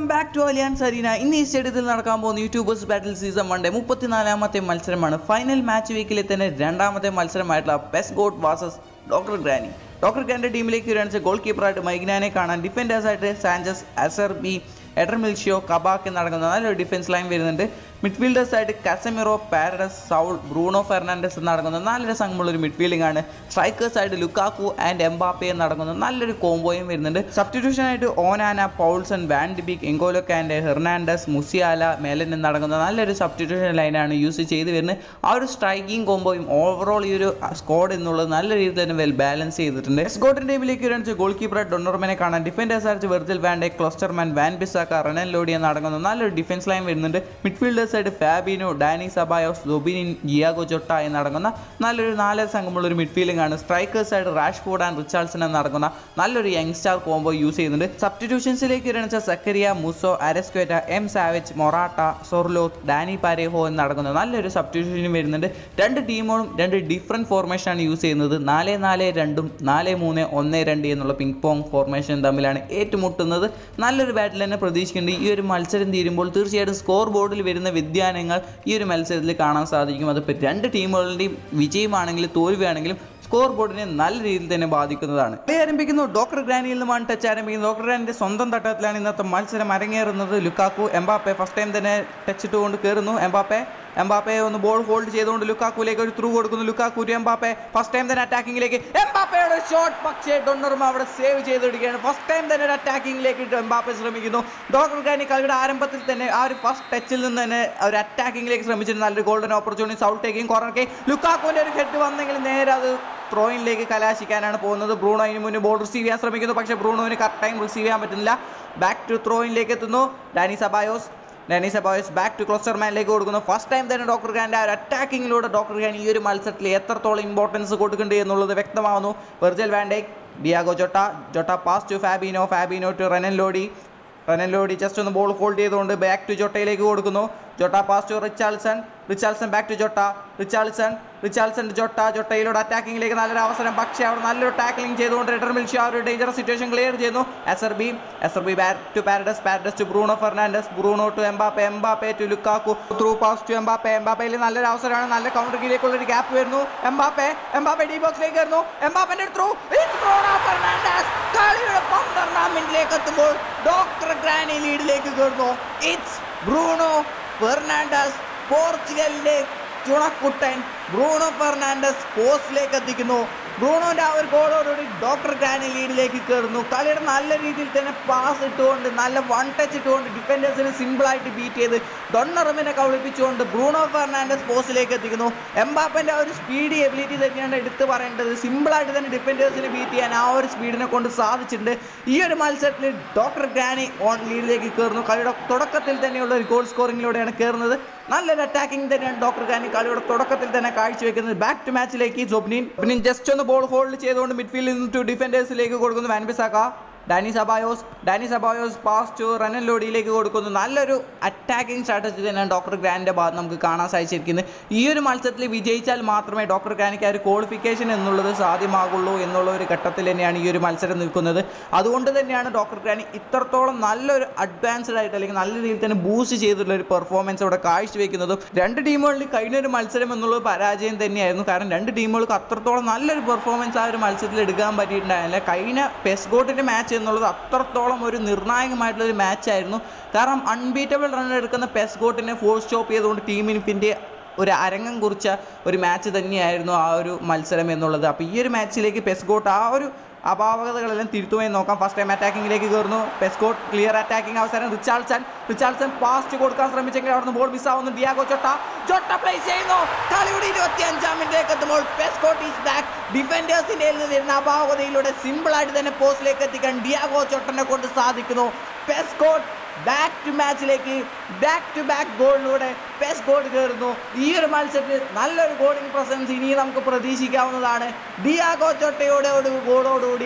welcome back to Allianz Arena ഇന്ന് ഈ സ്റ്റേഡിയത്തിൽ നടക്കാൻ പോകുന്ന യൂട്യൂബേഴ്സ് ബാറ്റിൽ സീസൺ വൺഡേ മുപ്പത്തിനാലാമത്തെ മത്സരമാണ് ഫൈനൽ മാച്ച് വീക്കിലെ തന്നെ രണ്ടാമത്തെ മത്സരമായിട്ടുള്ള PES goat versus doctor granny doctor ഗ്രാൻ്റെ ടീമിലേക്ക് വരികയാണെന്ന് ഗോൾ കീപ്പറായിട്ട് മൈഗ്നാനെ കാണാൻ ഡിഫൻഡേഴ്സായിട്ട് Sanchez Acerbi Eder Militao Kabak എന്നടങ്ങുന്ന നല്ലൊരു ഡിഫൻസ് ലൈൻ വരുന്നുണ്ട് മിഡ്ഫീൽഡേഴ്സായിട്ട് Casemiro Paredes Saul Bruno Fernandes എന്നടങ്ങുന്ന നല്ലൊരു സംഘമുള്ള ഒരു മിഡ്ഫീൽഡിംഗ് ആണ് സ്ട്രൈക്കേഴ്സായിട്ട് ലുക്കാക്കു ആൻഡ് എംബാപ്പെ എന്നടങ്ങുന്ന നല്ലൊരു കോംബോയും വരുന്നുണ്ട് സബ്സ്റ്റിറ്റ്യൂഷൻ ആയിട്ട് ഓനാന പൗൾസൺ van de Beek Ngolo Kante Hernandez Musiala മേലൻ എന്നടങ്ങുന്ന നല്ലൊരു സബ്സ്റ്റിറ്റ്യൂഷൻ ലൈനാണ് യൂസ് ചെയ്ത് വരുന്നത് ആ ഒരു സ്ട്രൈക്കിംഗ് കോംബോയും ഓവറോൾ ഈ ഒരു സ്കോഡ് എന്നുള്ളത് നല്ല രീതിയിൽ തന്നെ വെൽ ബാലൻസ് ചെയ്തിട്ടുണ്ട് സ്കോട്ടിൻ ടീമിലേക്ക് വരുന്ന ഗോൾ കീപ്പർ ഡൊണർമനെ കാണാൻ ഡിഫൻഡേഴ്സ് ആയിട്ട് Virgil van Dijk Klostermann Wan Bissaka Renan Lodi എന്നടങ്ങുന്ന നല്ലൊരു ഡിഫൻസ് ലൈൻ വരുന്നുണ്ട് മിഡ്ഫീൽഡേഴ്സ് ആയിട്ട് ഫാബിനോ ഡാനി സബായോസ് ലൊബിനിൻ ജിയാഗോ ജൊട്ട എന്നടങ്ങുന്ന നല്ലൊരു നാല് സംഘമുള്ള ഒരു മിഡ്ഫീൽഡിംഗ് ആണ് സ്ട്രൈക്കേഴ്സ് ആയിട്ട് റാഷ്ഫോർഡ് ആൻഡ് റിച്ചാർഡ്സൺ എന്നടങ്ങുന്ന നല്ലൊരു യങ്സ്റ്റാർ കോംബോ യൂസ് ചെയ്യുന്നുണ്ട് സബ്സ്റ്റിറ്റ്യൂഷൻസിലേക്ക് വരുന്ന Zakaria Musso Arrascaeta M Savage Morata Sorloth Dani Parejo എന്നടങ്ങുന്ന നല്ലൊരു സബ്സ്റ്റിറ്റ്യൂഷനും വരുന്നുണ്ട് രണ്ട് ടീമുകളും രണ്ട് ഡിഫറെൻറ്റ് ഫോർമേഷനാണ് യൂസ് ചെയ്യുന്നത് നാല് നാല് രണ്ടും നാല് മൂന്ന് ഒന്ന് രണ്ട് എന്നുള്ള പിങ് പോങ് ഫോർമേഷൻ തമ്മിലാണ് ഏറ്റുമുട്ടുന്നത് നല്ലൊരു ബാറ്റിൽ തന്നെ പ്രതീക്ഷിക്കുന്നുണ്ട് ഈ ഒരു മത്സരം തീരുമ്പോൾ തീർച്ചയായിട്ടും സ്കോർ ബോർഡിൽ വരുന്ന വ്യതിയാനങ്ങൾ ഈ ഒരു മത്സരത്തിൽ കാണാൻ സാധിക്കും അതിപ്പോൾ രണ്ട് ടീമുകളുടെയും വിജയമാണെങ്കിലും തോൽവിയാണെങ്കിലും സ്കോർ ബോർഡിനെ നല്ല രീതിയിൽ തന്നെ ബാധിക്കുന്നതാണ് കളി ആരംഭിക്കുന്നു ഡോക്ടർ ഗ്രാനിയിൽ നിന്നുമാണ് ടച്ച് ആരംഭിക്കുന്നത് ഡോക്ടർ ഗ്രാനിന്റെ സ്വന്തം തട്ടത്തിലാണ് ഇന്നത്തെ മത്സരം അരങ്ങേറുന്നത് ലുക്കാക്കു എംബാപ്പെ ഫസ്റ്റ് ടൈം തന്നെ ടച്ച് ഇട്ടുകൊണ്ട് കയറുന്നു എംബാപ്പെ എംബാപ്പെ ഒന്ന് ബോൾ ഹോൾഡ് ചെയ്തുകൊണ്ട് ലുക്കാക്കുലേക്ക് ഒരു ത്രൂ കൊടുക്കുന്നു Lukaku to Mbappe first time തന്നെ അറ്റാക്കിങ്ങിലേക്ക് എംബാപ്പയുടെ ഷോട്ട് പക്ഷേ ഡൊണ്ണറും അവിടെ സേവ് ചെയ്തിടുകയാണ് ഫസ്റ്റ് ടൈം തന്നെ ഒരു അറ്റാക്കിങ്ങിലേക്ക് എംബാപ്പെ ശ്രമിക്കുന്നു ഡോക്ടർ ഗ്രാനി കളിയുടെ ആരംഭത്തിൽ തന്നെ ആ ഒരു ഫസ്റ്റ് ടച്ചിൽ നിന്ന് തന്നെ ഒരു അറ്റാക്കിങ്ങിലേക്ക് ശ്രമിച്ചിട്ട് നല്ലൊരു golden opportunity Saul taking corner കേ ലുക്കാക്കുവിൻ്റെ ഒരു ഹെഡ് വന്നെങ്കിൽ നേരെ അത് ത്രോയിനിലേക്ക് കലാശിക്കാനാണ് പോകുന്നത് ബ്രൂണോ അതിന് മുന്നേ ബോൾ റിസീവ് ചെയ്യാൻ ശ്രമിക്കുന്നു പക്ഷേ ബ്രൂണോവിന് കറക്റ്റ് ടൈം റിസീവ് ചെയ്യാൻ പറ്റുന്നില്ല ബാക്ക് ടു ത്രോയിനിലേക്ക് എത്തുന്നു Dani Ceballos Dani Ceballos back to ക്ലോസ്റ്റർ മാനിലേക്ക് കൊടുക്കുന്നു ഫസ്റ്റ് ടൈം തന്നെ ഡോക്ടർ ഖാൻ്റെ ആ ഒരു അറ്റാക്കിങ്ങിലൂടെ ഡോക്ടർ ഖാൻ ഈ ഒരു മത്സരത്തിൽ എത്രത്തോളം ഇമ്പോർട്ടൻസ് കൊടുക്കുന്നുണ്ട് എന്നുള്ളത് വ്യക്തമാവുന്നു Virgil van Dijk Diogo Jota Jota pass to Fabinho Fabinho to Renan Lodi Renan Lodi just ഒന്ന് ബോൾ ഹോൾഡ് ചെയ്തുകൊണ്ട് ബാക്ക് ടു ജൊട്ടയിലേക്ക് കൊടുക്കുന്നു Jota pass to Richarlison Richarlison back to Jota Richarlison Richarlison Jota ജൊട്ടയിലൂടെ അറ്റാക്കിങ്ങിലേക്ക് നല്ലൊരു അവസരം പക്ഷേ അവിടെ നല്ലൊരു ടാക്ലിംഗ് ചെയ്തുകൊണ്ട് റിട്ടർ മിൽഷി ആ ഒരു ഡേഞ്ചറസ് സിറ്റുവേഷൻ ക്ലിയർ ചെയ്യുന്നു S R B S R B to Paredes Paredes to Bruno Fernandes Bruno to Mbappe Mbappe to Lukaku through pass to Mbappe എംബാപ്പയിൽ നല്ലൊരു അവസരമാണ് നല്ല കൗണ്ടർ കീഴിലേക്കുള്ള ഒരു ഗ്യാപ്പ് വരുന്നു എംബാപ്പെ എംബാപ്പെ ഡി ബോക്സിലേക്ക് വരുന്നു എംബാപ്പന്റെ ത്രൂ ബ്രൂണോ ഫെർണാണ്ടസ് കളിയുടെ പന്ത്രണ്ടാം മിനിറ്റിലേക്ക് എത്തുമ്പോൾ ഡോക്ടർ ഗ്രാനി ലീഡിലേക്ക് കയറുന്നു ഇറ്റ്സ് ബ്രൂണോ ഫെർണാണ്ടസ് പോർച്ചുഗലിന്റെ ചുണക്കുട്ടൻ ബ്രൂണോ ഫെർണാണ്ടസ് പോസ്റ്റിലേക്ക് എത്തിക്കുന്നു ബ്രൂണോന്റെ ആ ഒരു ഗോളോടുകൂടി ഡോക്ടർ ഗ്രാനി ലീഡിലേക്ക് കയറുന്നു കളിയുടെ നല്ല രീതിയിൽ തന്നെ പാസ് ഇട്ടുകൊണ്ട് നല്ല വൺ ടച്ച് ഇട്ടുകൊണ്ട് ഡിഫൻഡേഴ്സിനെ സിമ്പിളായിട്ട് ബീറ്റ് ചെയ്ത് ഡൊണ്ണറുമിനെ കവളിപ്പിച്ചുകൊണ്ട് ബ്രൂണോ ഫെർണാണ്ടസ് പോസ്റ്റിലേക്ക് എത്തിക്കുന്നു എംബാപ്പൻ്റെ ആ ഒരു സ്പീഡ് എബിലിറ്റി തന്നെയാണ് എടുത്തു പറയേണ്ടത് സിമ്പിളായിട്ട് തന്നെ ഡിഫൻഡേഴ്സിനെ ബീറ്റ് ചെയ്യാൻ ആ ഒരു സ്പീഡിനെ കൊണ്ട് സാധിച്ചിട്ടുണ്ട് ഈ ഒരു മത്സരത്തിൽ ഡോക്ടർ ഗ്രാനി ഓൺ ലീഡിലേക്ക് കയറുന്നു കളിയുടെ തുടക്കത്തിൽ തന്നെയുള്ള ഒരു ഗോൾ സ്കോറിങ്ങിലൂടെയാണ് കയറുന്നത് നല്ലൊരു അറ്റാക്കിംഗ് തന്നെയാണ് ഡോക്ടർ ഗ്രാനി കളിയുടെ തുടക്കത്തിൽ തന്നെ കാഴ്ചവെക്കുന്നത് ബാക്ക് ടു മാച്ചിലേക്ക് ജോബ്നിൻ ജോബ്നിൻ ജസ്റ്റ് ഒന്ന് ബോൾ ഹോൾഡ് ചെയ്തുകൊണ്ട് മിഡ്ഫീൽഡിൽ നിന്ന് ടു ഡിഫൻഡേഴ്സിലേക്ക് കൊടുക്കുന്നു Wan Bissaka Dani Ceballos Dani Ceballos pass to Renan ലോഡിയിലേക്ക് കൊടുക്കുന്നു നല്ലൊരു അറ്റാക്കിംഗ് സ്ട്രാറ്റജി തന്നെയാണ് ഡോക്ടർ ഗ്രാൻഡിൻ്റെ ഭാഗത്ത് നമുക്ക് കാണാൻ സാധിച്ചിരിക്കുന്നത് ഈ ഒരു മത്സരത്തിൽ വിജയിച്ചാൽ മാത്രമേ ഡോക്ടർ ഗ്രാനിക്ക് ആ ഒരു ക്വാളിഫിക്കേഷൻ എന്നുള്ളത് സാധ്യമാകുള്ളൂ എന്നുള്ള ഒരു ഘട്ടത്തിൽ തന്നെയാണ് ഈ ഒരു മത്സരം നിൽക്കുന്നത് അതുകൊണ്ട് തന്നെയാണ് ഡോക്ടർ ഗ്രാനി ഇത്രത്തോളം നല്ലൊരു അഡ്വാൻസ്ഡ് ആയിട്ട് അല്ലെങ്കിൽ നല്ല രീതിയിൽ തന്നെ ബൂസ്റ്റ് ചെയ്തിട്ടുള്ള ഒരു പെർഫോമൻസ് ഇവിടെ കാഴ്ചവെക്കുന്നതും രണ്ട് ടീമുകളിൽ കഴിഞ്ഞ ഒരു മത്സരം എന്നുള്ളത് പരാജയം തന്നെയായിരുന്നു കാരണം രണ്ട് ടീമുകൾക്ക് അത്രത്തോളം നല്ലൊരു പെർഫോമൻസ് ആ ഒരു മത്സരത്തിൽ എടുക്കാൻ പറ്റിയിട്ടുണ്ടായിരുന്നില്ല കഴിഞ്ഞ പെസ്ഗോട്ടിൻ്റെ മാച്ച് എന്നുള്ളത് അത്രത്തോളം ഒരു നിർണായകമായിട്ടുള്ള ഒരു മാച്ചായിരുന്നു കാരണം അൺബീറ്റബിൾ റൺ എടുക്കുന്ന പെസ്ഗോട്ടിനെ ഫോർ സ്റ്റോപ്പ് ചെയ്തുകൊണ്ട് ടീമിന് പിന്നെ ഒരു അരങ്ങം കുറിച്ച ഒരു മാച്ച് തന്നെയായിരുന്നു ആ ഒരു മത്സരം എന്നുള്ളത് അപ്പോൾ ഈ ഒരു മാച്ചിലേക്ക് പെസ്ഗോട്ട് ആ ഒരു അപാകതകളെല്ലാം തിരുത്തുമായി നോക്കാം ഫസ്റ്റ് ടൈം അറ്റാക്കിങ്ങിലേക്ക് കയറുന്നു പെസ്കോട്ട് ക്ലിയർ അറ്റാക്കിംഗ് അവസരം റിച്ചാൾസൺ റിച്ചാൾസൺ പാസ്റ്റ് കൊടുക്കാൻ ശ്രമിച്ചെങ്കിൽ അവിടുന്ന് ബോൾ മിസ്സാവുന്നു ഡിയാഗോ ചൊട്ട ചൊട്ട പ്ലേസ് ചെയ്യുന്നു കളിയുടെ ഇരുപത്തി അഞ്ചാം മിനിറ്റിലേക്ക് എത്തുമ്പോൾ പെസ്കോട്ട് ഈസ് ബാക്ക് ഡിഫൻഡേഴ്സിന്റെ നിന്ന് വരുന്ന അപാകതയിലൂടെ സിമ്പിൾ ആയിട്ട് തന്നെ പോസ്റ്റിലേക്ക് എത്തിക്കാൻ ഡിയാഗോ ചൊട്ടനെ കൊണ്ട് സാധിക്കുന്നു പെസ്കോട്ട് ബാക്ക് ടു മാച്ചിലേക്ക് ബാക്ക് ടു ബാക്ക് ഗോളിലൂടെ പെസ് ഗോൾ കയറുന്നു ഈ ഒരു മത്സരത്തിൽ നല്ലൊരു ഗോളിംഗ് പ്രസൻസ് ഇനി നമുക്ക് പ്രതീക്ഷിക്കാവുന്നതാണ് ഡിയാഗോ ചൊട്ടയോടെ ഒരു ഗോളോടുകൂടി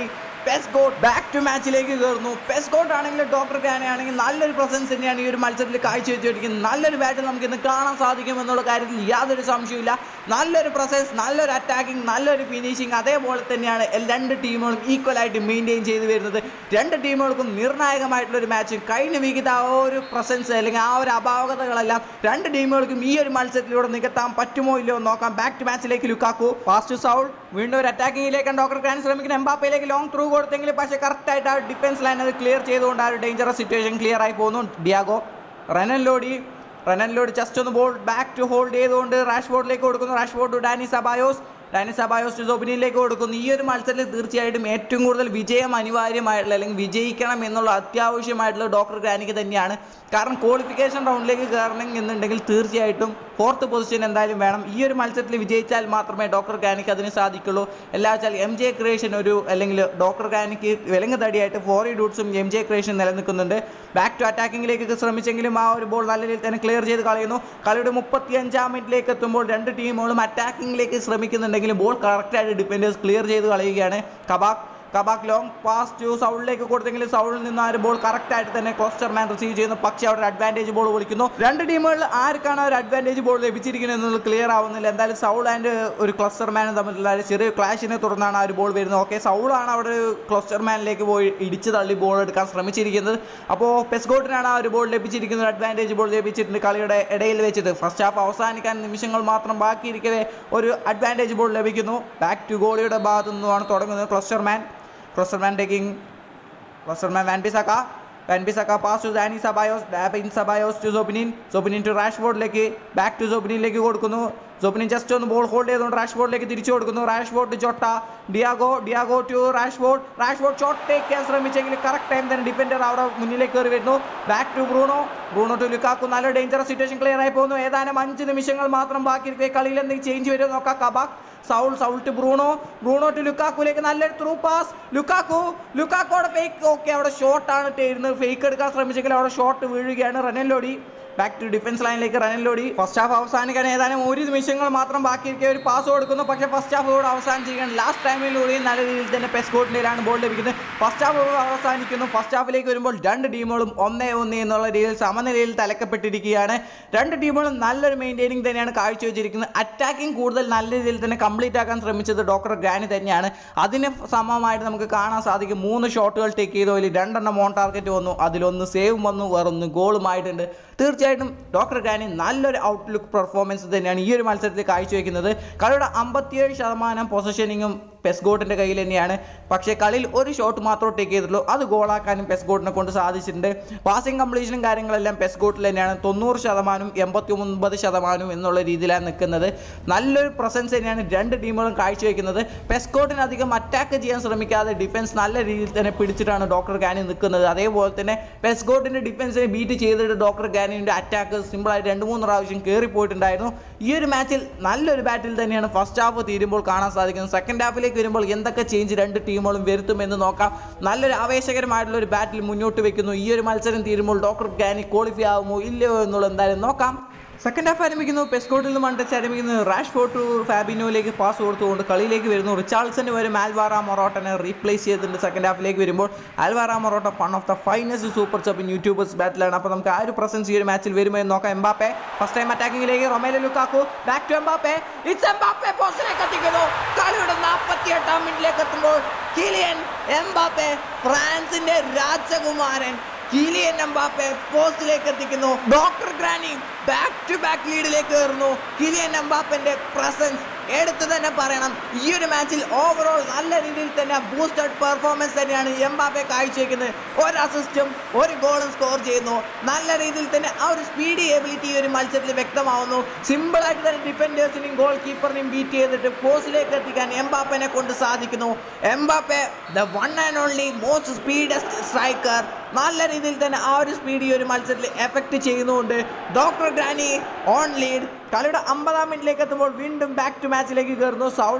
പെസ്കോട്ട് ബാക്ക് ടു മാച്ചിലേക്ക് കയറുന്നു പെസ്കോട്ട് ആണെങ്കിൽ ഡോക്ടർ ഗ്രാനി ആണെങ്കിൽ നല്ലൊരു പ്രസൻസ് തന്നെയാണ് ഈ ഒരു മത്സരത്തിൽ കാഴ്ചവെച്ചിരിക്കുന്നത് നല്ലൊരു ബാറ്റ് നമുക്ക് ഇന്ന് കാണാൻ സാധിക്കും എന്നുള്ള കാര്യത്തിൽ യാതൊരു സംശയമില്ല നല്ലൊരു പ്രസൻസ് നല്ലൊരു അറ്റാക്കിംഗ് നല്ലൊരു ഫിനിഷിംഗ് അതേപോലെ തന്നെയാണ് എൽ- രണ്ട് ടീമുകളും ഈക്വൽ ആയിട്ട് മെയിൻറ്റെയിൻ ചെയ്തു വരുന്നത് രണ്ട് ടീമുകൾക്കും നിർണായകമായിട്ടുള്ള ഒരു മാച്ച് കഴിഞ്ഞ വീക്കിത്തെ ആ ഒരു പ്രസൻസ് അല്ലെങ്കിൽ ആ ഒരു അപാകതകളെല്ലാം രണ്ട് ടീമുകൾക്കും ഈ ഒരു മത്സരത്തിലൂടെ നികത്താൻ പറ്റുമോ ഇല്ലയോ എന്ന് നോക്കാം ബാക്ക് ടു മാച്ചിലേക്ക് ലുക്കാക്കു ഫാസ്റ്റ് സൗൾ വീണ്ടും ഒരു അറ്റാക്കിങ്ങിലേക്ക് ഡോക്ടർ ഗ്രാൻ ശ്രമിക്കുന്ന എംബാപ്പയിലേക്ക് ലോങ് ത്രൂ കൊടുത്തെങ്കിൽ പക്ഷേ കറക്റ്റ് ആയിട്ട് ആ ഡിഫൻസ് ലൈൻ അത് ക്ലിയർ ചെയ്തുകൊണ്ട് ആ ഒരു ഡേഞ്ചറസ് സിറ്റുവേഷൻ ക്ലിയർ ആയി പോകുന്നു Diogo Renan Lodi Renan Lodi just ഒന്ന് ബോൾ ബാക്ക് ടു ഹോൾഡ് ചെയ്തുകൊണ്ട് റാഷ് ബോർഡിലേക്ക് കൊടുക്കുന്നു Rashford to Dani Ceballos Dani Ceballos to സോബിനിയിലേക്ക് കൊടുക്കുന്നു ഈ ഒരു മത്സരത്തിൽ തീർച്ചയായിട്ടും ഏറ്റവും കൂടുതൽ വിജയം അനിവാര്യമായിട്ടുള്ള അല്ലെങ്കിൽ വിജയിക്കണം എന്നുള്ള അത്യാവശ്യമായിട്ടുള്ള ഡോക്ടർ ഗ്രാനിക്ക് തന്നെയാണ് കാരണം ക്വാളിഫിക്കേഷൻ റൗണ്ടിലേക്ക് കയറണം എന്നുണ്ടെങ്കിൽ തീർച്ചയായിട്ടും ഫോർത്ത് പൊസിഷൻ എന്തായാലും വേണം ഈ ഒരു മത്സരത്തിൽ വിജയിച്ചാൽ മാത്രമേ ഡോക്ടർ ഗ്രാനിക്ക് അതിന് സാധിക്കുള്ളൂ എല്ലാ വെച്ചാൽ എം ജെ ക്രിയേഷൻ ഒരു അല്ലെങ്കിൽ ഡോക്ടർ ഗ്രാനിക്ക് വിലങ്ങ് തടിയായിട്ട് ഫോറി ഡൂട്ട്സും എം ജെ ക്രിയേഷൻ നിലനിൽക്കുന്നുണ്ട് ബാക്ക് ടു അറ്റാക്കിങ്ങിലേക്ക് ശ്രമിച്ചെങ്കിലും ആ ഒരു ബോൾ നല്ല രീതിയിൽ തന്നെ ക്ലിയർ ചെയ്ത് കളയുന്നു കളിയുടെ മുപ്പത്തി അഞ്ചാം മിനിറ്റിലേക്ക് എത്തുമ്പോൾ രണ്ട് ടീമുകളും അറ്റാക്കിങ്ങിലേക്ക് ശ്രമിക്കുന്നുണ്ടെങ്കിലും ബോൾ കറക്റ്റായിട്ട് ഡിഫൻഡേഴ്സ് ക്ലിയർ ചെയ്ത് കളയുകയാണ് Kabak Kabak long pass to സൗളിലേക്ക് കൊടുത്തെങ്കിൽ സൗളിൽ നിന്ന് ആ ഒരു ബോൾ കറക്റ്റ് ആയിട്ട് തന്നെ ക്ലോസ്റ്റർ മാൻ റിസീവ് ചെയ്യുന്നു പക്ഷേ അവിടെ അഡ്വാൻറ്റേജ് ബോൾ വിളിക്കുന്നു രണ്ട് ടീമുകളിൽ ആർക്കാണ് ആ ഒരു അഡ്വാൻറ്റേജ് ബോൾ ലഭിച്ചിരിക്കുന്നത് എന്നുള്ളത് ക്ലിയർ ആവുന്നില്ല എന്തായാലും സൗൾ ആൻഡ് ഒരു ക്ലസ്റ്റർ മാനും തമ്മിലുള്ള ഒരു ചെറിയ ക്ലാഷിനെ തുടർന്നാണ് ആ ഒരു ബോൾ വരുന്നത് ഓക്കെ സൗളാണ് അവിടെ ഒരു ക്ലസ്റ്റർ മാനിലേക്ക് പോയി ഇടിച്ച് തള്ളി ബോൾ എടുക്കാൻ ശ്രമിച്ചിരിക്കുന്നത് അപ്പോൾ പെസ്കോട്ടിനാണ് ആ ഒരു ബോൾ ലഭിച്ചിരിക്കുന്നത് അഡ്വാൻറ്റേജ് ബോൾ ലഭിച്ചിട്ടുണ്ട് കളിയുടെ ഇടയിൽ വെച്ചിട്ട് ഫസ്റ്റ് ഹാഫ് അവസാനിക്കാൻ നിമിഷങ്ങൾ മാത്രം ബാക്കിയിരിക്കവേ ഒരു അഡ്വാൻറ്റേജ് ബോൾ ലഭിക്കുന്നു ബാക്ക് ടു ഗോളിയുടെ ഭാഗത്തു നിന്നുമാണ് തുടങ്ങുന്നത് Klostermann Klostermann taking Klostermann Wan Bissaka Wan Bissaka pass to Dani Ceballos Dani Ceballos to Zobnin Zobnin to റാഷ് ബോർഡിലേക്ക് ബാക്ക് ടു സോബിനിലേക്ക് കൊടുക്കുന്നു സോബിനിൻ ജസ്റ്റ് ഒന്ന് ബോൾ ഹോൾഡ് ചെയ്തുകൊണ്ട് റാഷ് ബോർഡിലേക്ക് തിരിച്ചു കൊടുക്കുന്നു Rashford to Jota Diogo Diogo to Rashford Rashford shot take ചെയ്യാൻ ശ്രമിച്ചെങ്കിൽ കറക്റ്റ് ടൈം തന്നെ ഡിഫൻഡർ അവിടെ മുന്നിലേക്ക് കയറി വരുന്നു back to Bruno Bruno to Lukaku നല്ല ഡേഞ്ചറസ് സിറ്റുവേഷൻ ക്ലിയർ ആയി പോകുന്നു ഏതാനും അഞ്ച് നിമിഷങ്ങൾ മാത്രം ബാക്കി കളിയിൽ എന്തെങ്കിലും ചേഞ്ച് വരുമോ നോക്കാം കബാക്ക് Saul Saul to Bruno Bruno to ലുക്കാക്കുലേക്ക് നല്ലൊരു ത്രൂ പാസ് ലുക്കാക്കു ലുക്കാക്കോടെ ഫേക്ക് ഓക്കെ അവിടെ ഷോട്ടാണ് ഇട്ടിരുന്നത് ഫേക്ക് എടുക്കാൻ ശ്രമിച്ചെങ്കിൽ അവിടെ ഷോട്ട് വീഴുകയാണ് റനല്ലോടി ബാക്ക് ടു ഡിഫൻസ് ലൈനിലേക്ക് റനല്ലോടി ഫസ്റ്റ് ഹാഫ് അവസാനിക്കാൻ ഏതാനും ഒരു നിമിഷങ്ങൾ മാത്രം ബാക്കിയിരിക്കെ ഒരു പാസ് കൊടുക്കുന്നു പക്ഷേ ഫസ്റ്റ് ഹാഫ് കൂടെ അവസാനിച്ചിരിക്കുകയാണ് ലാസ്റ്റ് ടൈമിലൂടെയും നല്ല രീതിയിൽ തന്നെ പെസ്കോട്ടിലാണ് ബോൾ ലഭിക്കുന്നത് ഫസ്റ്റ് ഹാഫ് അവസാനിക്കുന്നു ഫസ്റ്റ് ഹാഫിലേക്ക് വരുമ്പോൾ രണ്ട് ടീമുകളും ഒന്നേ ഒന്ന് എന്നുള്ള രീതിയിൽ സമനിലയിൽ തലക്കപ്പെട്ടിരിക്കുകയാണ് രണ്ട് ടീമുകളും നല്ലൊരു മെയിൻറ്റെയിനിങ് തന്നെയാണ് കാഴ്ചവെച്ചിരിക്കുന്നത് അറ്റാക്കിംഗ് കൂടുതൽ നല്ല രീതിയിൽ തന്നെ കംപ്ലീറ്റ് ആക്കാൻ ശ്രമിച്ചത് ഡോക്ടർ ഗ്രാനി തന്നെയാണ് അതിന് സമമായിട്ട് നമുക്ക് കാണാൻ സാധിക്കും മൂന്ന് ഷോട്ടുകൾ ടേക്ക് ചെയ്തതിൽ രണ്ടെണ്ണം ഓൺ ടാർഗറ്റ് വന്നു അതിലൊന്ന് സേവും വന്നു വേറൊന്ന് ഗോളുമായിട്ടുണ്ട് തീർച്ചയായിട്ടും ഡോക്ടർ ഗ്രാനി നല്ലൊരു ഔട്ട്ലുക്ക് പെർഫോമൻസ് തന്നെയാണ് ഈ ഒരു മത്സരത്തിൽ കാഴ്ചവെക്കുന്നത് കളിയുടെ അമ്പത്തിയേഴ് ശതമാനം പൊസിഷനിങ്ങും പെസ്ഗോട്ടിൻ്റെ കയ്യിൽ തന്നെയാണ് പക്ഷേ കളിയിൽ ഒരു ഷോട്ട് മാത്രമേ ടേക്ക് ചെയ്തിട്ടുള്ളൂ അത് ഗോളാക്കാനും പെസ്ഗോട്ടിനെ കൊണ്ട് സാധിച്ചിട്ടുണ്ട് പാസിംഗ് കംപ്ലീഷനും കാര്യങ്ങളെല്ലാം പെസ്ഗോട്ടിൽ തന്നെയാണ് തൊണ്ണൂറ് ശതമാനം എൺപത്തി ഒൻപത് ശതമാനം എന്നുള്ള രീതിയിലാണ് നിൽക്കുന്നത് നല്ലൊരു പ്രസൻസ് തന്നെയാണ് രണ്ട് ടീമുകളും കാഴ്ചവെക്കുന്നത് പെസ്കോട്ടിന് അധികം അറ്റാക്ക് ചെയ്യാൻ ശ്രമിക്കാതെ ഡിഫൻസ് നല്ല രീതിയിൽ തന്നെ പിടിച്ചിട്ടാണ് ഡോക്ടർ ഗാനി നിൽക്കുന്നത് അതേപോലെ തന്നെ പെസ്കോട്ടിൻ്റെ ഡിഫൻസിനെ ബീറ്റ് ചെയ്തിട്ട് ഡോക്ടർ ഗാനിൻ്റെ അറ്റാക്ക് സിമ്പിളായിട്ട് രണ്ട് മൂന്ന് പ്രാവശ്യം കയറിപ്പോയിട്ടുണ്ടായിരുന്നു ഈ ഒരു മാച്ചിൽ നല്ലൊരു ബാറ്റിൽ തന്നെയാണ് ഫസ്റ്റ് ഹാഫ് തീരുമ്പോൾ കാണാൻ സാധിക്കുന്നത് സെക്കൻഡ് ഹാഫിലേക്ക് വരുമ്പോൾ എന്തൊക്കെ ചേഞ്ച് രണ്ട് ടീമുകളും വരുത്തുമെന്ന് നോക്കാം നല്ലൊരു ആവേശകരമായിട്ടുള്ള ഒരു ബാറ്റിൽ മുന്നോട്ട് വെക്കുന്നു ഈ ഒരു മത്സരം തീരുമ്പോൾ ഡോക്ടർ ഗാനി ക്വാളിഫൈ ആകുമോ ഇല്ലയോ എന്നുള്ളത് എന്തായാലും നോക്കാം സെക്കൻഡ് ഹാഫ് ആരംഭിക്കുന്നു പെസ്കോട്ടിൽ നിന്ന് മണ്ടച്ച് ആരംഭിക്കുന്നു റാഷ് ഫോർട്ട് ടു ഫാബിനോയിലേക്ക് പാസ് കൊടുത്തുകൊണ്ട് കളിയിലേക്ക് വരുന്നു റിച്ചാൾസിന് വരും ആൽവാറ മൊറോട്ടനെ റീപ്ലേസ് ചെയ്തിട്ടുണ്ട് സെക്കൻഡ് ഹാഫിലേക്ക് വരുമ്പോൾ Alvaro Morata one of the finest super sub in YouTubers ബാറ്റിലാണ് അപ്പോൾ നമുക്ക് ആ ഒരു പ്രസൻസ് ഈ ഒരു മാച്ചിൽ വരുമോ എന്ന് നോക്കാം എംബാപ്പെ ഫസ്റ്റ് ടൈം അറ്റാക്കിങ്ങിലേക്ക് Romelu Lukaku back to Mbappe it's Mbappe പോസ്റ്റിലേക്ക് എത്തിക്കുന്നു കളിയുടെ നാൽപ്പത്തി എട്ടാം മിനിറ്റിലേക്ക് എത്തുമ്പോൾ കിലിയൻ എംബാപ്പെ ഫ്രാൻസിന്റെ രാജകുമാരൻ കിലിയൻ എംബാപ്പെ പോസ്റ്റിലേക്ക് എത്തിക്കുന്നു ഡോക്ടർ ഗ്രാനി ബാക്ക് ടു ബാക്ക് ലീഡിലേക്ക് കയറുന്നു കിലിയൻ എംബാപ്പന്റെ പ്രസൻസ് എടുത്തു തന്നെ പറയണം ഈ ഒരു മാച്ചിൽ ഓവറോൾ നല്ല രീതിയിൽ തന്നെ ബൂസ്റ്റഡ് പെർഫോമൻസ് തന്നെയാണ് എംബാപ്പെ കാഴ്ചവെക്കുന്നത് ഒരു അസിസ്റ്റും ഒരു ഗോളും സ്കോർ ചെയ്യുന്നു നല്ല രീതിയിൽ തന്നെ ആ ഒരു സ്പീഡി എബിലിറ്റി ഈ ഒരു മത്സരത്തിൽ വ്യക്തമാവുന്നു സിമ്പിളായിട്ട് തന്നെ ഡിഫൻഡേഴ്സിനെയും ഗോൾ കീപ്പറിനെയും ബീറ്റ് ചെയ്തിട്ട് പോസ്റ്റിലേക്ക് എത്തിക്കാൻ എംബാപ്പനെ കൊണ്ട് സാധിക്കുന്നു Mbappe the one and only most speedest striker നല്ല രീതിയിൽ തന്നെ ആ ഒരു സ്പീഡ് ഈ ഒരു മത്സരത്തിൽ എഫക്റ്റ് ചെയ്യുന്നുണ്ട് ഡോക്ടർ ഗ്രാനി ഓൺ ലീഡ് കളിയുടെ അമ്പതാം മിനിറ്റിലേക്ക് എത്തുമ്പോൾ വീണ്ടും ബാക്ക് ടു മാച്ചിലേക്ക് കയറുന്നു സൗൾ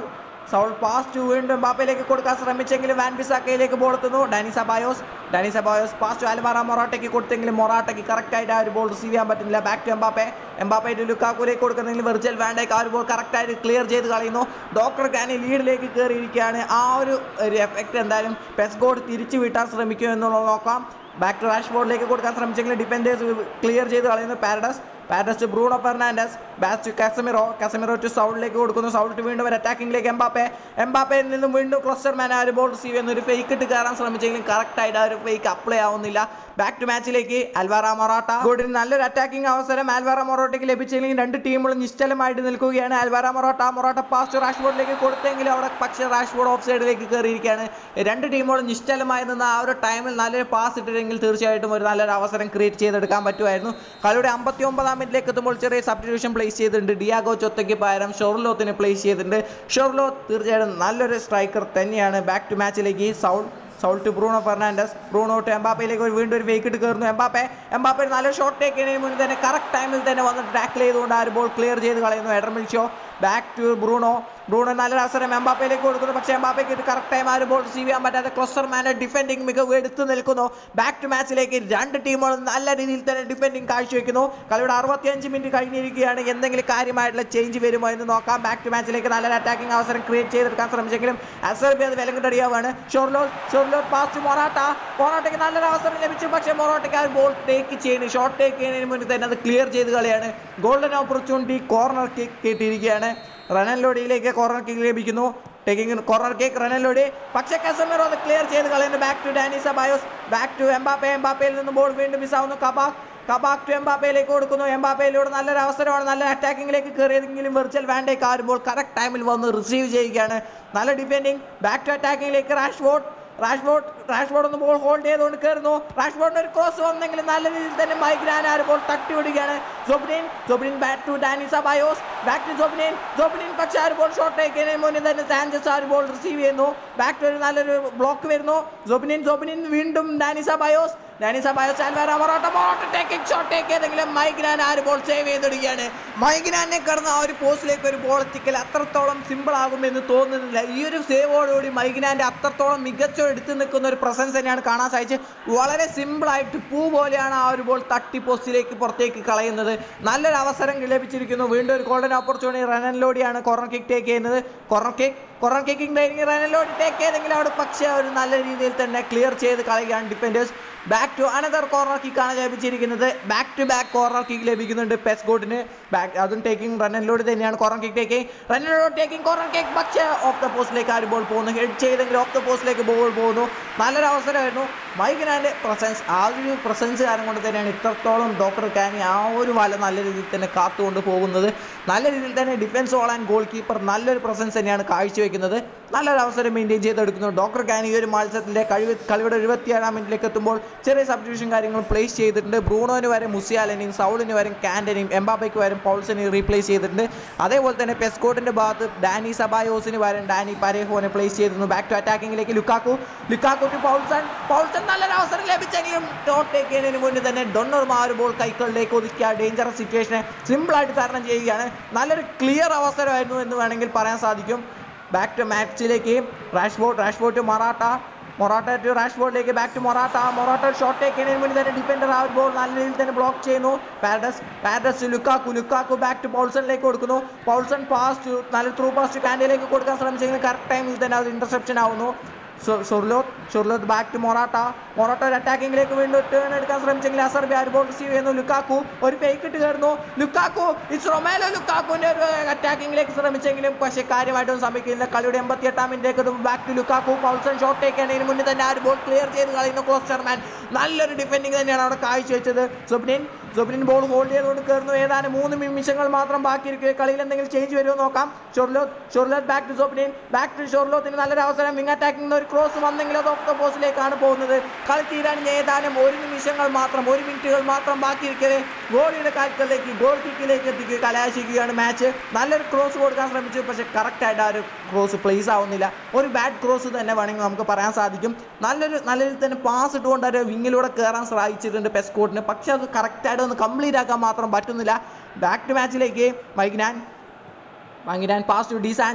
സൗൾ പാസ് ടു വീണ്ടും എംബാപ്പയിലേക്ക് കൊടുക്കാൻ ശ്രമിച്ചെങ്കിലും വാൻ ബിസാക്കയിലേക്ക് ബോൾ എത്തുന്നു Dani Ceballos Dani Ceballos pass to അൽമാറ മൊറാട്ടയ്ക്ക് കൊടുത്തെങ്കിലും മൊറാട്ടയ്ക്ക് കറക്റ്റായിട്ട് ആ ഒരു ബോൾ റിസീവ് ചെയ്യാൻ പറ്റുന്നില്ല ബാക്ക് ടു എംബാപ്പെ എംബാപ്പയുടെ ലുക്കാക്കൂലേക്ക് കൊടുക്കുന്നെങ്കിൽ വെർച്വൽ വാൻഡേക്ക് ആ ഒരു ബോൾ കറക്റ്റായിട്ട് ക്ലിയർ ചെയ്ത് കളയുന്നു ഡോക്ടർ കാനി ലീഡിലേക്ക് കയറിയിരിക്കുകയാണ് ആ ഒരു ഒരു എഫക്റ്റ് എന്തായാലും പെസ്ഗോഡ് തിരിച്ചു വിട്ടാൻ ശ്രമിക്കും എന്നുള്ളത് നോക്കാം ബാക്ക് ടു റാഷ് ബോർഡിലേക്ക് കൊടുക്കാൻ ശ്രമിച്ചെങ്കിലും ഡിഫൻഡേഴ്സ് ക്ലിയർ ചെയ്ത് കളയുന്നു Paredes Paredes to Bruno Fernandes pass to Casemiro Casemiro to സൗളിലേക്ക് കൊടുക്കുന്നു സൗൾ ടു വീണ്ടും ഒരു അറ്റാക്കിംഗിലേക്ക് എംബാപ്പെ എംബാപ്പയിൽ നിന്നും വീണ്ടും ക്ലസ്റ്റർ മാൻ ആ ഒരു ബോൾ റിസീവ് ചെയ്യുന്ന ഒരു ഫേക്ക് ഇട്ട് കയറാൻ ശ്രമിച്ചെങ്കിലും കറക്റ്റ് ആയിട്ട് ആ ഒരു ഫേക്ക് അപ്ലൈ ആവുന്നില്ല ബാക്ക് ടു മാച്ചിലേക്ക് അൽവാറ മൊറാട്ട ഗോഡിന് നല്ലൊരു അറ്റാക്കിംഗ് അവസരം അൽവാറ മൊറോട്ടയ്ക്ക് ലഭിച്ചെങ്കിലും രണ്ട് ടീമുകളും നിശ്ചലമായിട്ട് നിൽക്കുകയാണ് Alvaro Morata Morata pass to റാഷ്ബോർഡിലേക്ക് കൊടുത്തെങ്കിലും അവിടെ പക്ഷേ റാഷ്ബോർഡ് ഓഫ് സൈഡിലേക്ക് കയറിയിരിക്കുകയാണ് രണ്ട് ടീമുകളും നിശ്ചലമായി നിന്ന് ആ ഒരു ടൈമിൽ നല്ലൊരു പാസ് ഇട്ടിരുന്നെങ്കിൽ തീർച്ചയായിട്ടും ഒരു നല്ലൊരു അവസരം ക്രിയേറ്റ് ചെയ്തെടുക്കാൻ പറ്റുമായിരുന്നു കളിയുടെ അമ്പത്തി ഒമ്പതാം മിനിറ്റിലേക്ക് എത്തുമ്പോൾ ചെറിയ സബ്സ്റ്റിറ്റ്യൂഷൻ പ്ലേസ് ചെയ്തിട്ടുണ്ട് ഡിയാഗോ ചൊത്തയ്ക്ക് പകരം ഷൊർലോത്തിന് പ്ലേസ് ചെയ്തിട്ടുണ്ട് ഷൊർലോ തീർച്ചയായിട്ടും നല്ലൊരു സ്ട്രൈക്കർ തന്നെയാണ് ബാക്ക് ടു മാച്ചിലേക്ക് Saul Saul to Bruno Fernandes Bruno to എംബാപ്പയിലേക്ക് ഒരു വീണ്ടും ഒരു വേക്ക് ഇട്ട് കയറുന്നു എംബാപ്പെ എംബാപ്പെ നല്ല ഷോട്ട് ടേക്ക് ചെയ്യുന്നതിന് മുന്നിൽ തന്നെ കറക്റ്റ് ടൈമിൽ തന്നെ വന്ന് ടാക്കിൾ ചെയ്തുകൊണ്ട് ആ ഒരു ബോൾ ക്ലിയർ ചെയ്ത് കളയുന്നു എഡർമിൽ ഷോ ബാക്ക് ടു ബ്രൂണോ ബ്രൂണോ നല്ലൊരു അവസരം എംബാപ്പയിലേക്ക് കൊടുക്കുന്നു പക്ഷേ എംബാപ്പയ്ക്ക് ഇത് കറക്റ്റ് ടൈം ആ ഒരു ബോൾ റിസീവ് ചെയ്യാൻ പറ്റാതെ ക്ലസ്റ്റർ മാനെ ഡിഫെൻഡിങ് മികവ് എടുത്തു നിൽക്കുന്നു ബാക്ക് ടു മാച്ചിലേക്ക് രണ്ട് ടീമുകളും നല്ല രീതിയിൽ തന്നെ ഡിഫെൻഡിങ് കാഴ്ചവെക്കുന്നു കളിയുടെ അറുപത്തിയഞ്ച് മിനിറ്റ് കഴിഞ്ഞിരിക്കുകയാണ് എന്തെങ്കിലും കാര്യമായിട്ടുള്ള ചേഞ്ച് വരുമോ എന്ന് നോക്കാം ബാക്ക് ടു മാച്ചിലേക്ക് നല്ലൊരു അറ്റാക്കിംഗ് അവസരം ക്രിയേറ്റ് ചെയ്തെടുക്കാൻ ശ്രമിച്ചെങ്കിലും അസർബി അത് വിലങ്ങിട്ടടിയാവാണ് ഷോർലോ ഷോർലോ പാസ്റ്റ് മൊറാട്ട മൊറാട്ടയ്ക്ക് നല്ലൊരു അവസരം ലഭിച്ചു പക്ഷേ മൊറാട്ടയ്ക്ക് ആ ബോൾ ടേക്ക് ചെയ്യുന്നു ഷോട്ട് ടേക്ക് ചെയ്യുന്നതിന് മുന്നിൽ തന്നെ അത് ക്ലിയർ ചെയ്ത് കളിയാണ് ഗോൾഡൻ ഓപ്പർച്യൂണിറ്റി കോർണർ കിക്ക് കിട്ടിയിരിക്കുകയാണ് റനലോഡിയിലേക്ക് കോർണർ കിക്ക് ലഭിക്കുന്നു ടേക്കിംഗ് കോർണർ കേക്ക് റനലോഡി പക്ഷേ കസമിറോ അത് ക്ലിയർ ചെയ്ത് കളയുന്നു back to Dani Ceballos back to Mbappe എംബാപ്പയിൽ നിന്ന് ബോൾ വീണ്ടും മിസ്സാവുന്നു കബാക് കബാക് ടു എംബാപ്പയിലേക്ക് കൊടുക്കുന്നു എംബാപ്പയിലൂടെ നല്ലൊരു അവസരമാണ് നല്ല അറ്റാക്കിങ്ങിലേക്ക് കയറിയതെങ്കിലും വെർച്വൽ വാൻഡേക്ക് ആരുമ്പോൾ കറക്റ്റ് ടൈമിൽ വന്ന് റിസീവ് ചെയ്യുകയാണ് നല്ല ഡിഫെൻഡിങ് ബാക്ക് ടു അറ്റാക്കിങ്ങിലേക്ക് റാഷ്വോട്ട് റാഷ്ബോർഡ് റാഷ്ബോർഡ് ഒന്ന് ബോൾ ഹോൾഡ് ചെയ്തുകൊണ്ട് കയറുന്നു റാഷ്ബോർഡിന് ഒരു ക്രോസ് വന്നെങ്കിൽ നല്ല രീതിയിൽ തന്നെ മൈഗ്രാൻ ആ ബോൾ തട്ടി വിടുകയാണ് ജോബിനിൻ ജോബിനിൻ back to Dani Ceballos back to ജോബിനിൻ ജോബിനിൻ പക്ഷേ ആ ബോൾ ഷോട്ട് അയക്കുന്നതിന് മുന്നേ തന്നെ സാഞ്ചസ് ആ ബോൾ റിസീവ് ചെയ്യുന്നു ബാക്ക് ടു ഒരു നല്ലൊരു ബ്ലോക്ക് വരുന്നു ജോബിനിൻ ജോബിനിൻ വീണ്ടും Dani Ceballos Dani Ceballos Alvaro Morata മോട്ട് ടേക്കിംഗ് ഷോട്ട് ടേക്ക് ചെയ്തെങ്കിലും മൈഗ്രാൻ ആ ബോൾ സേവ് ചെയ്തിടുകയാണ് മൈഗ്രാനെ കടന്ന് ആ ഒരു പോസ്റ്റിലേക്ക് ഒരു ബോൾ എത്തിക്കൽ അത്രത്തോളം സിമ്പിൾ ആകുമെന്ന് തോന്നുന്നില്ല ഈ ഒരു സേവോടുകൂടി മൈഗ്രാൻ്റെ അത്രത്തോളം മികച്ച എടുത്തു നിൽക്കുന്ന ഒരു പ്രസൻസ് തന്നെയാണ് കാണാൻ സാധിച്ചത് വളരെ സിമ്പിളായിട്ട് പൂ പോലെയാണ് ആ ഒരു ബോൾ തട്ടി പോസ്റ്റിലേക്ക് പുറത്തേക്ക് കളയുന്നത് നല്ലൊരു അവസരം ലഭിച്ചിരിക്കുന്നു വീണ്ടും ഒരു ഗോൾഡൻ ഓപ്പർച്യൂണിറ്റി റനലോടിയാണ് കോർണർ കിക്ക് ടേക്ക് ചെയ്യുന്നത് corner kick corner kicking training റനലോടി ടേക്ക് ചെയ്തെങ്കിൽ അവിടെ പക്ഷേ ഒരു നല്ല രീതിയിൽ തന്നെ ക്ലിയർ ചെയ്ത് കളയുകയാണ് defenders back to another corner കിക്കാണ് ലഭിച്ചിരിക്കുന്നത് back to back corner kick ലഭിക്കുന്നുണ്ട് പെസ്കോട്ടിന് ബാക്ക് അതും ടേക്കിംഗ് റണ്ണിലോട് തന്നെയാണ് കോർണർ കിക്ക് ടേക്കിംഗ് റണ്ണിലോട് ടേക്കിംഗ് കോർണർ കിക്ക് പക്ഷേ ഓഫ് ദ പോസ്റ്റിലേക്ക് ആ ഒരു ബോൾ പോകുന്നു ഹെഡ് ചെയ്തെങ്കിൽ ഓഫ് ദ പോസ്റ്റിലേക്ക് ബോൾ പോകുന്നു നല്ലൊരു അവസരമായിരുന്നു മൈക്കിനാൻ്റെ പ്രസൻസ് ആ ഒരു പ്രസൻസ് കാരണം കൊണ്ട് തന്നെയാണ് ഇത്രത്തോളം ഡോക്ടർ കാനി ആ ഒരു വല നല്ല രീതിയിൽ തന്നെ കാത്തുകൊണ്ട് പോകുന്നത് നല്ല രീതിയിൽ തന്നെ defence all and goal keeper നല്ലൊരു പ്രസൻസ് തന്നെയാണ് കാഴ്ചവെക്കുന്നത് നല്ലൊരു അവസരം മെയിൻറ്റെയിൻ ചെയ്തെടുക്കുന്നു ഡോക്ടർ കാനി ഈ ഒരു മത്സരത്തിൻ്റെ കഴിവ് കളിയുടെ എഴുപത്തിയേഴാം മിനിറ്റിലേക്ക് എത്തുമ്പോൾ ചെറിയ സബ്സ്റ്റിറ്റ്യൂഷൻ കാര്യങ്ങൾ പ്ലേസ് ചെയ്തിട്ടുണ്ട് ബ്രൂണോന് വരെ മുസിയാലനെയും സൗളിന് വരും കാൻഡനെയും എംബാബയ്ക്ക് വരും പൗൾസനെയും റീപ്ലേസ് ചെയ്തിട്ടുണ്ട് അതേപോലെ തന്നെ പെസ്കോട്ടിൻ്റെ ഭാഗത്ത് ഡാനി സബായോസിന് വരും ഡാനി പരേഹോനെ പ്ലേസ് ചെയ്തിരുന്നു ബാക്ക് ടു അറ്റാക്കിങ്ങിലേക്ക് Lukaku Lukaku to Poulsen Poulsen നല്ലൊരു അവസരം ലഭിച്ചെങ്കിലും ഡോട്ട് ടേക്ക് ചെയ്യുന്നതിന് മുന്നേ തന്നെ ഡൊണ്ണറും ആ ഒരു ബോൾ കൈകളിലേക്ക് ഒതുക്കിയ ഡേഞ്ചറസ് സിറ്റുവേഷനെ സിമ്പിളായിട്ട് തരണം ചെയ്യുകയാണ് നല്ലൊരു ക്ലിയർ അവസരമായിരുന്നു എന്ന് വേണമെങ്കിൽ പറയാൻ സാധിക്കും ബാക്ക് ടു മാച്ചിലേക്ക് Rashford Rashford to Morata Morata to റാഷ്ബോർഡിലേക്ക് back to Morata Morata shot take ചെയ്യുന്നതിന് മുന്നേ തന്നെ ഡിഫൻഡർ ആ ഒരു ബോൾ നല്ല രീതിയിൽ തന്നെ ബ്ലോക്ക് ചെയ്യുന്നു Paredes Paredes to Lukaku Lukaku back to പൗൾസണിലേക്ക് കൊടുക്കുന്നു പൗൾസൺ പാസ് ടു നല്ല ത്രൂ പാസ് ടു കാൻഡിലേക്ക് കൊടുക്കാൻ ശ്രമിച്ചെങ്കിൽ കറക്റ്റ് ടൈമിൽ തന്നെ അത് ഇന്റർസെപ്ഷൻ ആവുന്നു Sorloth Sorloth back to Morata Morata ഒരു അറ്റാക്കിങ്ങിലേക്ക് വീണ്ടും ടേൺ എടുക്കാൻ ശ്രമിച്ചെങ്കിൽ അസർബി ആ ഒരു ബോൾ റിസീവ് ചെയ്യുന്നു ലുക്കാക്കു ഒരു ഫേക്ക് ഇട്ട് കയറുന്നു ലുക്കാക്കു ഇറ്റ്സ് റൊമേലോ ലുക്കാക്കുവിൻ്റെ ഒരു അറ്റാക്കിങ്ങിലേക്ക് ശ്രമിച്ചെങ്കിലും പക്ഷേ കാര്യമായിട്ടൊന്നും സംഭവിക്കില്ല കളിയുടെ എൺപത്തി എട്ടാം മിനിറ്റിലേക്ക് back to Lukaku Poulsen shot take ചെയ്യുന്നതിന് മുന്നേ തന്നെ ആ ഒരു ബോൾ ക്ലിയർ ചെയ്ത് കളയുന്നു ക്ലോസ്റ്റർമാൻ നല്ലൊരു ഡിഫെൻഡിങ് തന്നെയാണ് അവിടെ കാഴ്ചവെച്ചത് സുബ്നിൻ സുബ്നിൻ ബോൾ ഹോൾഡ് ചെയ്തുകൊണ്ട് കയറുന്നു ഏതാനും മൂന്ന് നിമിഷങ്ങൾ മാത്രം ബാക്കിയിരിക്കുക കളിയിൽ എന്തെങ്കിലും ചേഞ്ച് വരുമോ നോക്കാം ഷൊർലോത്ത് ഷൊർലോത്ത് ബാക്ക് ടു സുബ്നിൻ ബാക്ക് ടു ഷൊർലോത്തിന് നല്ലൊരു അവസരം വിങ് അറ്റാക്കിംഗ് ഒരു ക്രോസ് വന്നെങ്കിൽ അത് ഓഫ് ദ പോസ്റ്റിലേക്കാണ് പോകുന്നത് കളി തീരാൻ ഇനി ഏതാനും ഒരു നിമിഷങ്ങൾ മാത്രം ഒരു മിനിറ്റുകൾ മാത്രം ബാക്കിയിരിക്കവേ ഗോളിയുടെ കാൽക്കലിലേക്ക് ഗോൾ കിക്കിലേക്ക് എത്തിക്കുക കലാശിക്കുകയാണ് മാച്ച് നല്ലൊരു ക്രോസ് കൊടുക്കാൻ ശ്രമിച്ചു പക്ഷേ കറക്റ്റായിട്ട് ആ ഒരു ക്രോസ് പ്ലേസ് ആവുന്നില്ല ഒരു ബാഡ് ക്രോസ് തന്നെ വേണമെങ്കിൽ നമുക്ക് പറയാൻ സാധിക്കും നല്ലൊരു നല്ല രീതിയിൽ തന്നെ പാസ് ഇട്ടുകൊണ്ട് ഒരു വിങ്ങിലൂടെ കയറാൻ സാധിച്ചിട്ടുണ്ട് പെസ്കോട്ടിന് പക്ഷേ അത് കറക്റ്റായിട്ട് ഒന്ന് കംപ്ലീറ്റ് ആക്കാൻ മാത്രം പറ്റുന്നില്ല ബാക്ക് ടു മാച്ചിലേക്ക് Maignan Maignan pass to D Sanchez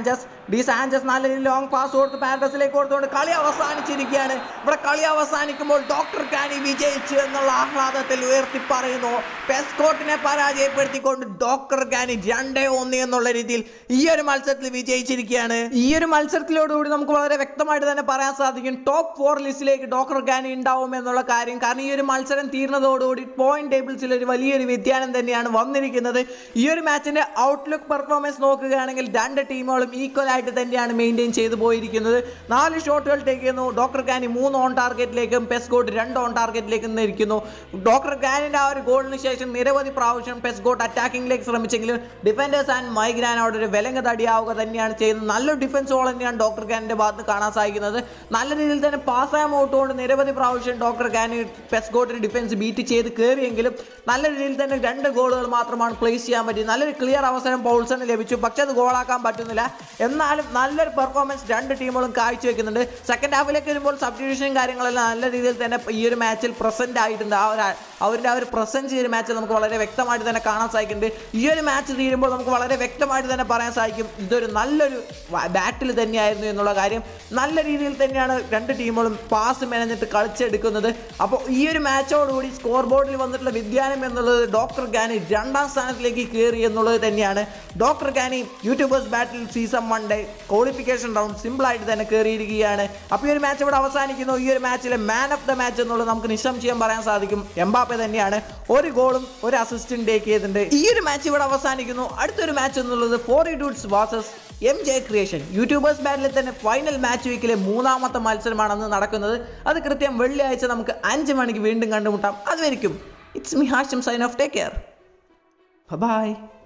D Sanchez നല്ല രീതിയിൽ ലോങ് പാസ് കൊടുത്ത് പാരഡസിലേക്ക് കൊടുത്തുകൊണ്ട് കളി അവസാനിച്ചിരിക്കുകയാണ് ഇവിടെ കളി അവസാനിക്കുമ്പോൾ ഡോക്ടർ കാനി വിജയിച്ചു എന്നുള്ള ആഹ്ലാദത്തിൽ ഉയർത്തി പറയുന്നു പെസ്കോട്ടിനെ പരാജയപ്പെടുത്തിക്കൊണ്ട് ഡോക്ടർ കാനി രണ്ടേ ഒന്ന് എന്നുള്ള രീതിയിൽ ഈ ഒരു മത്സരത്തിൽ വിജയിച്ചിരിക്കുകയാണ് ഈ ഒരു മത്സരത്തിലോടുകൂടി നമുക്ക് വളരെ വ്യക്തമായിട്ട് തന്നെ പറയാൻ സാധിക്കും ടോപ്പ് ഫോർ ലിസ്റ്റിലേക്ക് ഡോക്ടർ ഗാനി ഉണ്ടാവും എന്നുള്ള കാര്യം കാരണം ഈ ഒരു മത്സരം തീർന്നതോടുകൂടി പോയിന്റ് ടേബിൾസിൽ ഒരു വലിയൊരു വ്യതിയാനം തന്നെയാണ് വന്നിരിക്കുന്നത് ഈ ഒരു മാച്ചിന്റെ ഔട്ട്ലുക്ക് പെർഫോമൻസ് നോക്കുകയാണെങ്കിൽ രണ്ട് ടീമുകളും ഈക്വൽ ആയിട്ട് തന്നെയാണ് മെയിൻറ്റെയിൻ ചെയ്തു പോയിരിക്കുന്നത് നാല് ഷോട്ടുകൾ ടേക്ക് ചെയ്യുന്നു ഡോക്ടർ ഗാനി മൂന്ന് ഓൺ ടാർഗറ്റിലേക്കും പെസ്കോട്ട് രണ്ട് ഓൺ ടാർഗറ്റിലേക്കും ഇരിക്കുന്നു ഡോക്ടർ ഗാനിന്റെ ആ ഒരു ഗോളിന് ശേഷം നിരവധി പ്രാവശ്യം പെസ്കോട്ട് അറ്റാക്കിംഗിലേക്ക് ശ്രമിച്ചെങ്കിലും ഡിഫൻഡേഴ്സ് ആൻഡ് മൈഗ്രാൻ അവിടെ ഒരു വിലങ്ങ തടിയാവുക തന്നെയാണ് ചെയ്യുന്നത് നല്ലൊരു ഡിഫൻസ് ഗോൾ തന്നെയാണ് ഡോക്ടർ ഗാനിന്റെ ഭാഗത്ത് കാണാൻ സാധിക്കുന്നത് നല്ല രീതിയിൽ തന്നെ പാസ് ആയ കൊണ്ട് നിരവധി പ്രാവശ്യം ഡോക്ടർ ഗാനി പെസ്കോട്ടിന് ഡിഫൻസ് ബീറ്റ് ചെയ്ത് കയറിയെങ്കിലും നല്ല രീതിയിൽ തന്നെ രണ്ട് ഗോളുകൾ മാത്രമാണ് പ്ലേസ് ചെയ്യാൻ പറ്റി നല്ലൊരു ക്ലിയർ അവസരം പൗൾസന് ലഭിച്ചു പക്ഷെ അത് ഗോളാക്കാൻ പറ്റുന്നില്ല എന്നാലും നല്ലൊരു പെർഫോമൻസ് രണ്ട് ടീമുകളും കാഴ്ചവെക്കുന്നുണ്ട് സെക്കൻഡ് ഹാഫിലേക്ക് വരുമ്പോൾ സബ്സ്റ്റിറ്റ്യൂഷൻ കാര്യങ്ങളെല്ലാം നല്ല രീതിയിൽ തന്നെ ഈ ഒരു മാച്ചിൽ പ്രസന്റ് ആയിട്ടുണ്ട് ആ ഒരു അവരുടെ ആ ഒരു പ്രസൻസ് ഈ ഒരു മാച്ചിൽ നമുക്ക് വളരെ വ്യക്തമായിട്ട് തന്നെ കാണാൻ സാധിക്കുന്നുണ്ട് ഈ ഒരു മാച്ച് തീരുമ്പോൾ നമുക്ക് വളരെ വ്യക്തമായിട്ട് തന്നെ പറയാൻ സാധിക്കും ഇതൊരു നല്ലൊരു ബാറ്റിൽ തന്നെയായിരുന്നു എന്നുള്ള കാര്യം നല്ല രീതിയിൽ തന്നെയാണ് രണ്ട് ടീമുകളും പാസ് മെനഞ്ഞിട്ട് കളിച്ചെടുക്കുന്നത് അപ്പോൾ ഈ ഒരു മാച്ചോടുകൂടി സ്കോർ ബോർഡിൽ വന്നിട്ടുള്ള വ്യതിയാനം എന്നുള്ളത് ഡോക്ടർ ഗാനി രണ്ടാം സ്ഥാനത്തിലേക്ക് കയറി എന്നുള്ളത് തന്നെയാണ് doctor Gani YouTubers battle season one day qualification round സിമ്പിളായിട്ട് തന്നെ കയറിയിരിക്കുകയാണ് അപ്പോൾ ഈ ഒരു മാച്ച് ഇവിടെ അവസാനിക്കുന്നു ഈ ഒരു മാച്ചിലെ മാൻ ഓഫ് ദ മാച്ച് എന്നുള്ളത് നമുക്ക് നിസ്സംശയം പറയാൻ സാധിക്കും എംബാപ്പെ തന്നെയാണ് ഒരു ഗോളും ഒരു അസിസ്റ്റും ടേക്ക് ചെയ്തിട്ടുണ്ട് ഈ ഒരു മാച്ച് ഇവിടെ അവസാനിക്കുന്നു അടുത്തൊരു മാച്ച് എന്നുള്ളത് four dudes versus M J creation YouTubers battle തന്നെ ഫൈനൽ മാച്ച് വീക്കിലെ മൂന്നാമത്തെ മത്സരമാണെന്ന് നടക്കുന്നത് അത് കൃത്യം വെള്ളിയാഴ്ച നമുക്ക് അഞ്ച് മണിക്ക് വീണ്ടും കണ്ടുമുട്ടാം അതുവരിക്കും it's me Hashim sign off take care by